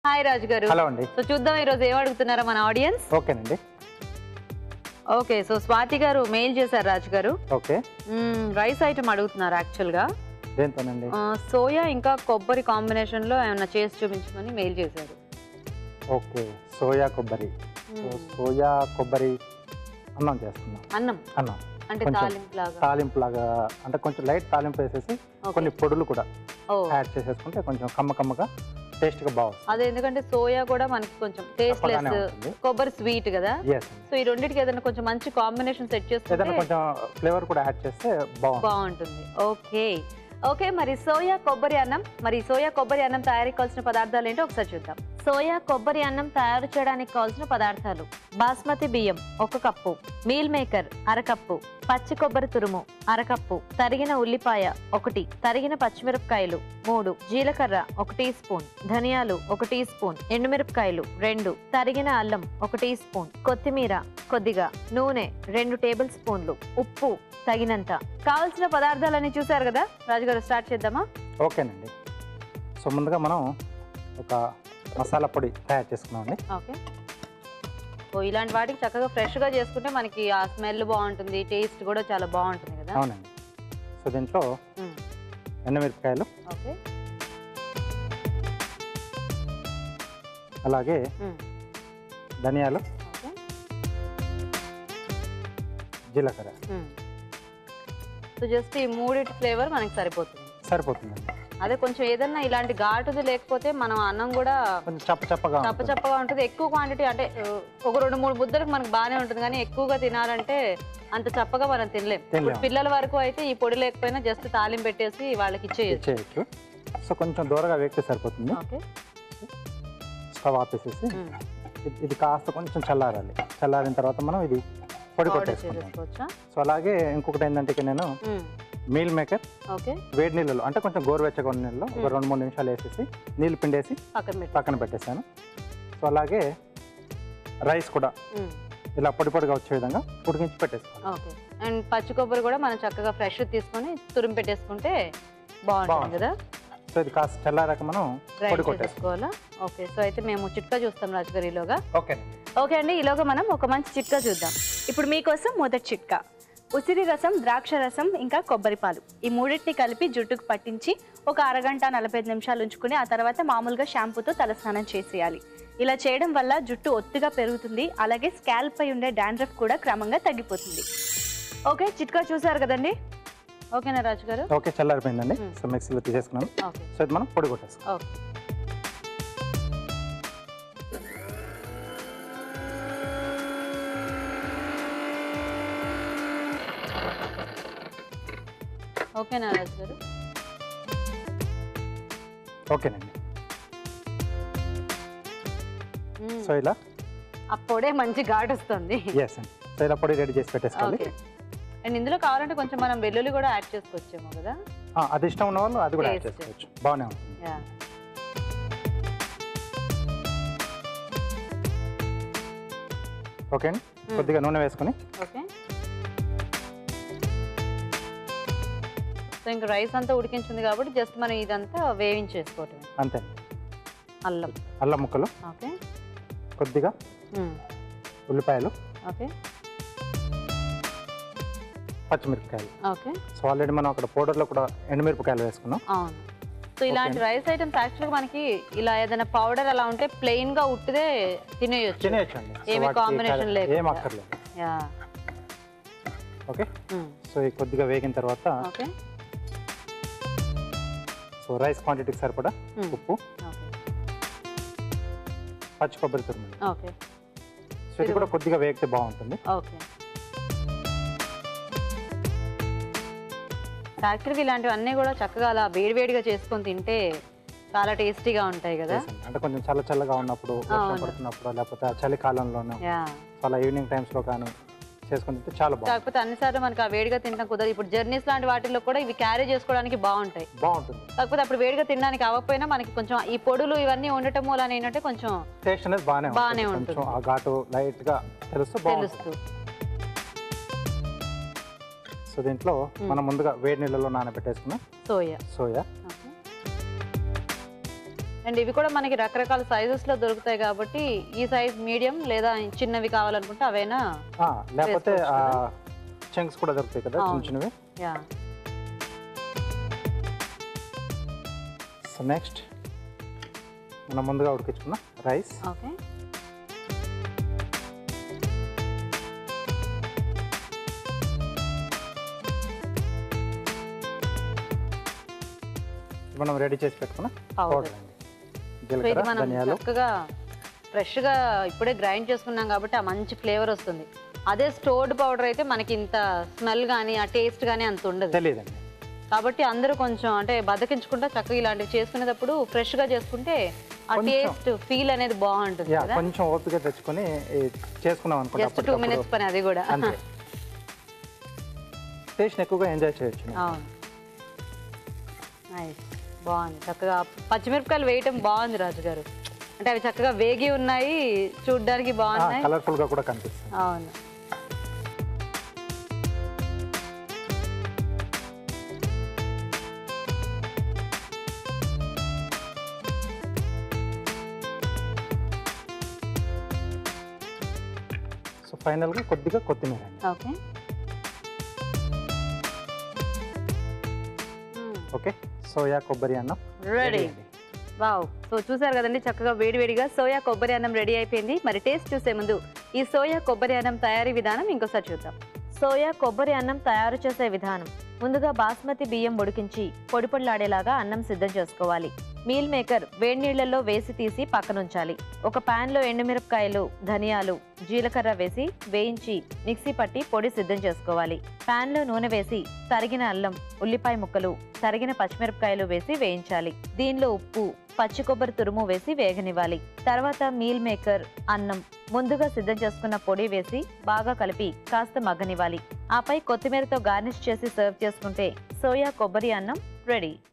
Hi రాజు గారు hello అండి so చూద్దాం ఈ రోజు ఏం అడుగుతున్నారా మన ఆడియన్స్ ఓకేనండి ఓకే సో స్వాతి గారు మెయిల్ చేశారు రాజు గారు ఓకే రైస్ ఐటమ్ అడుగుతున్నారు యాక్చువల్ గా దేంతోనండి సోయా ఇంకా కొబ్బరి కాంబినేషన్ లో ఏమైనా చేసి చూపించమని మెయిల్ చేశారు ఓకే సోయా కొబ్బరి సో సోయా కొబ్బరి అన్నం చేస్తున్నాం అన్నం అన్నం అంటే కొంచెం తాలింపు లాగా తాలింపు లాగా అంటే కొంచెం లైట్ తాలింపు వేసేసి కొన్ని పొడులు కూడా ఓ యాడ్ చేసేసుకుంటే కొంచెం కమ్మ కమ్మగా టేస్ట్గా బాగుంది అదే ఎందుకంటే సోయా కూడా మనకి కొంచెం టేస్ట్లెస్ చప్పగానే ఉంటుంది. కొబ్బరి స్వీట్ కదా ఎస్ సో ఈ రెండింటికి ఏదైనా కొంచెం మంచి కాంబినేషన్ సెట్ ఏదైనా చేసుకుంటే కొంచెం ఫ్లేవర్ కూడా యాడ్ చేస్తే బాగుంది బాగుంటుంది ఓకే ఓకే మరి సోయా కొబ్బరి అన్నం మరి సోయా కొబ్బరి అన్నం తయారీకి కావాల్సిన పదార్థాలు ఏంటో ఒకసారి చూద్దాం సోయా కొబ్బరి అన్నం తయారు చేయడానికి కావాల్సిన పదార్థాలు బాస్మతి బియ్యం ఒక కప్పు మీల్ మేకర్ అరకప్పు పచ్చి కొబ్బరి తురుము అరకప్పు తరిగిన ఉల్లిపాయ ఒకటి తరిగిన పచ్చిమిరపకాయలు మూడు జీలకర్ర ఒక టీ స్పూన్ ధనియాలు ఒక టీ స్పూన్ ఎండుమిరపకాయలు రెండు తరిగిన అల్లం ఒక టీ స్పూన్ కొత్తిమీర కొద్దిగా నూనె రెండు టేబుల్ స్పూన్లు ఉప్పు తగినంత కావలసిన పదార్థాలన్నీ చూసారు కదా రాజుగారు స్టార్ట్ చేద్దామా ఓకేనండి సో ముందుగా మనం ఒక మసాలా పొడి తయారు చేసుకున్నామండి ఓకే ఓ ఇలాంటి వాటికి చక్కగా ఫ్రెష్గా చేసుకుంటే మనకి ఆ స్మెల్ బాగుంటుంది టేస్ట్ కూడా చాలా బాగుంటుంది కదా అవునండి సో దీంట్లో మ్మ్. ఎండుమిరపకాయలు ఓకే అలాగే మ్మ్. ధనియాలు ఓకే జీలకర్ర మ్మ్. సో జస్ట్ ఈ మూడిటి ఫ్లేవర్ మనకి సరిపోతుంది సరిపోతుందండి అదే కొంచెం ఏదన్నా ఇలాంటి ఘాటుది లేకపోతే మనం అన్నం కూడా కొంచెం చప్ప చప్పగా చప్ప ఉంటుంది. చప్పగా ఉంటుంది ఎక్కువ క్వాంటిటీ అంటే ఆ, ఒక రెండు మూడు ముద్దలకు మనకు బాగానే ఉంటుంది కానీ ఎక్కువగా తినాలంటే అంత చప్పగా మనం తినలేం తినలేం. ఇప్పుడు పిల్లల వరకు అయితే ఈ పొడి లేకపోయినా జస్ట్ తాలింపు పెట్టేసి వాళ్ళకి ఇచ్చేయచ్చు చేయొచ్చు సో కొంచెం దూరగా వేస్తే సరిపోతుంది ఓకే స్టవ్ ఆపేసేసి ఇది- ఇది కాస్త కొంచెం చల్లారాలి చల్లారిన తర్వాత మనం ఇది పొడి పౌడర్ కొట్టేసుకుంటాం చేసేసుకోవచ్చా సో అలాగే ఇంకొకటి ఏంటంటే ఇక నేను మ్మ్. మీల్ మేకర్ ఓకే వేడి నీళ్ళలో అంటే కొంచెం గోరువెచ్చగా ఉన్న నీళ్ళలో ఒక మ్మ్. రెండు మూడు నిమిషాలు వేసేసి నీళ్ళు పిండేసి పక్కన పెట్టి పక్కన పెట్టేశాను సో అలాగే రైస్ కూడా మ్మ్. ఇలా పొడి పొడిగా వచ్చే విధంగా ఉడికించి పెట్టేసుకోవాలి ఓకే అండ్ పచ్చి కొబ్బరి కూడా మనం చక్కగా ఫ్రెష్ తీసుకొని తురిమి పెట్టేసుకుంటే బాగుంటుంది బాగుంటుంది. కదా సో ఇది కాస్త చల్లారాక మనం పొడి గ్రైండ్ కొట్టేసుకోవాలి చేసుకోవాలా ఓకే సో అయితే మేము చిట్కా చూస్తాం రాజుగారు ఈలోగా ఓకే ఓకే అండి ఈలోగా మనం ఒక మంచి చిట్కా చూద్దాం ఇప్పుడు మీకోసం మొదటి చిట్కా ఉసిరి రసం ద్రాక్ష రసం ఇంకా కొబ్బరి పాలు ఈ మూడింటిని కలిపి జుట్టుకు పట్టించి ఒక అరగంట నలభై ఐదు నిమిషాలు ఉంచుకుని ఆ తర్వాత మామూలుగా షాంపూతో తలస్నానం చేసేయాలి ఇలా చేయడం వల్ల జుట్టు ఒత్తుగా పెరుగుతుంది అలాగే స్కాల్ప్ పై ఉండే డాండ్రఫ్ కూడా క్రమంగా తగ్గిపోతుంది ఓకే చిట్కా చూసారు కదండి ఓకేనా రాజు గారు ఓకే చల్లారిపోయిందండి మ్మ్. సో మిక్సీలో తీసేసుకున్నాను ఓకే సో ఇది మనం పొడి కొట్టేసుకోవాలి ఓకే ఓకేనా రాజు గారు ఓకేనండి మ్మ్. సో ఇలా అప్పుడే మంచి ఘాటు వస్తుంది ఎస్ అండి సో ఇలా పొడి రెడీ చేసి పెట్టేసుకోవాలి ఓకే అండ్ ఇందులో కావాలంటే కొంచెం మనం వెల్లుల్లి కూడా యాడ్ చేసుకోవచ్చేమో కదా ఆ, అది ఇష్టం ఉన్న వాళ్ళు అది కూడా యాడ్ Taste. చేసుకోవచ్చు బాగానే ఉంటుంది యా ఓకే అండి కొద్దిగా నూనె వేసుకొని ఓకే సో ఇంకా రైస్ అంతా ఉడికించింది కాబట్టి జస్ట్ మనం ఇదంతా వేయించేసుకోవటమే అంతే అండి అల్లం అల్లం ముక్కలు ఓకే కొద్దిగా మ్మ్. ఉల్లిపాయలు ఓకే పచ్చిమిరపకాయలు ఓకే సో ఆల్రెడీ మనం అక్కడ పౌడర్లో కూడా ఎండుమిరపకాయలు వేసుకున్నాం అవును సో ఇలాంటి రైస్ ఐటమ్స్ యాక్చువల్గా మనకి ఇలా ఏదైనా పౌడర్ అలా ఉంటే ప్లెయిన్ గా ఉట్టిదే తినేయొచ్చు తినేయచ్చు అండి సో ఏమీ వాటికి combination కర్రీ- లేకుండా. ఏం అక్కర్లేదు యా ఓకే మ్మ్. సో ఇది కొద్దిగా వేగిన తర్వాత ఓకే సో రైస్ క్వాంటిటీకి సరిపడా మ్మ్. ఉప్పు ఓకే పచ్చి కొబ్బరి తురుము ఓకే సో ఇది కూడా కొద్దిగా వేగితే బాగుంటుంది ఓకే యాక్చువల్గా ఇలాంటివన్నీ కూడా చక్కగా అలా వేడివేడిగా చేసుకొని తింటే చాలా టేస్టీగా ఉంటాయి కదా చేసాను. అంటే కొంచెం చల్ల చల్లగా ఉన్నప్పుడు వర్షం అవును. పడుతున్నప్పుడు లేకపోతే ఆ చలికాలంలోనూ యా అలా ఈవినింగ్ టైమ్స్లో కానీ చేసుకుని తింటే చాలా బాగుంటుంది కాకపోతే అన్నిసార్లు మనకి ఆ వేడిగా తినడం కుదరదు ఇప్పుడు జర్నీస్ లాంటి వాటిల్లో కూడా ఇవి క్యారీ చేసుకోవడానికి బాగుంటాయి బాగుంటుంది కాకపోతే అప్పుడు వేడిగా తినడానికి అవ్వకపోయినా మనకి కొంచెం ఈ పొడులు ఇవన్నీ ఉండటం మూలన ఏంటంటే కొంచెం టేస్ట్ అనేది బాగానే బాగానే ఉంటుంది కొంచెం ఉంటుంది. ఆ ఘాటు లైట్ గా తెలుస్తూ బాగుంటుంది తెలుస్తూ సో దీంట్లో మనం ముందుగా వేడి నీళ్ళలో నానబెట్టేసుకున్న సోయా సోయా ఓకే అండ్ ఇవి కూడా మనకి రకరకాల సైజెస్ లో దొరుకుతాయి కాబట్టి ఈ సైజ్ మీడియం లేదా చిన్నవి కావాలనుకుంటే అవైనా ఆ, లేకపోతే వేసుకోవచ్చు చంక్స్ కూడా దొరుకుతాయి కదా చిన్న అవును. చిన్నవి యా సో నెక్స్ట్ మనం ముందుగా ఉడికించుకున్న రైస్ ఓకే మనం రెడీ చేసి పెట్టుకున్న పౌడర్ పౌడర్ అండి సో ఇది జీలకర్ర మనం ధనియాలు చక్కగా ఫ్రెష్ గా ఇప్పుడే గ్రైండ్ చేసుకున్నాం కాబట్టి ఆ మంచి ఫ్లేవర్ వస్తుంది అదే స్టోర్డ్ పౌడర్ అయితే మనకి ఇంత స్మెల్ కానీ ఆ టేస్ట్ కానీ అంత ఉండదు తెలియదండి కాబట్టి అందరూ కొంచెం అంటే బద్దకించకుండా చక్కగా ఇలాంటివి చేసుకునేటప్పుడు ఫ్రెష్ గా చేసుకుంటే ఆ కొంచెం. టేస్ట్ ఫీల్ అనేది బాగుంటుంది యా కదా కొంచెం ఓపిక తెచ్చుకొని ఈ చేసుకున్నాం అనుకోండి జస్ట్ టూ అప్పటికప్పుడు. మినిట్స్ పని అది కూడా అంతే టేస్ట్ ఎక్కువగా ఎంజాయ్ చేయొచ్చు అవును నైస్ బాగుంది చక్కగా పచ్చిమిరపకాయలు వేయటం బాగుంది రాజు గారు అంటే అవి చక్కగా వేగి ఉన్నాయి చూడ్డానికి బాగున్నాయి కలర్ఫుల్ గా కూడా కనిపిస్తుంది అవును సో ఫైనల్ గా కొద్దిగా కొత్తిమీర అండి ఓకే ఓకే సోయా కొబ్బరి అన్నం రెడీ అండి. వావ్ సో చూసారు కదండి చక్కగా వేడివేడిగా సోయా కొబ్బరి అన్నం రెడీ అయిపోయింది మరి టేస్ట్ చూసే ముందు ఈ సోయా కొబ్బరి అన్నం తయారీ విధానం ఇంకోసారి చూద్దాం సోయా కొబ్బరి అన్నం తయారు చేసే విధానం ముందుగా బాస్మతి బియ్యం ఉడికించి పొడి పొడిలాడేలాగా అన్నం సిద్ధం చేసుకోవాలి మీల్ మేకర్ వేడి నీళ్లలో వేసి తీసి పక్కనుంచాలి ఒక పాన్ లో ఎండుమిరపకాయలు ధనియాలు జీలకర్ర వేసి వేయించి మిక్సీ పట్టి పొడి సిద్ధం చేసుకోవాలి పాన్ లో నూనె వేసి తరిగిన అల్లం ఉల్లిపాయ ముక్కలు తరిగిన పచ్చిమిరపకాయలు వేసి వేయించాలి దీనిలో ఉప్పు పచ్చి కొబ్బరి తురుము వేసి వేగనివ్వాలి తర్వాత మీల్ మేకర్ అన్నం ముందుగా సిద్ధం చేసుకున్న పొడి వేసి బాగా కలిపి కాస్త మగ్గనివ్వాలి ఆపై కొత్తిమీరతో గార్నిష్ చేసి సర్వ్ చేసుకుంటే సోయా కొబ్బరి అన్నం రెడీ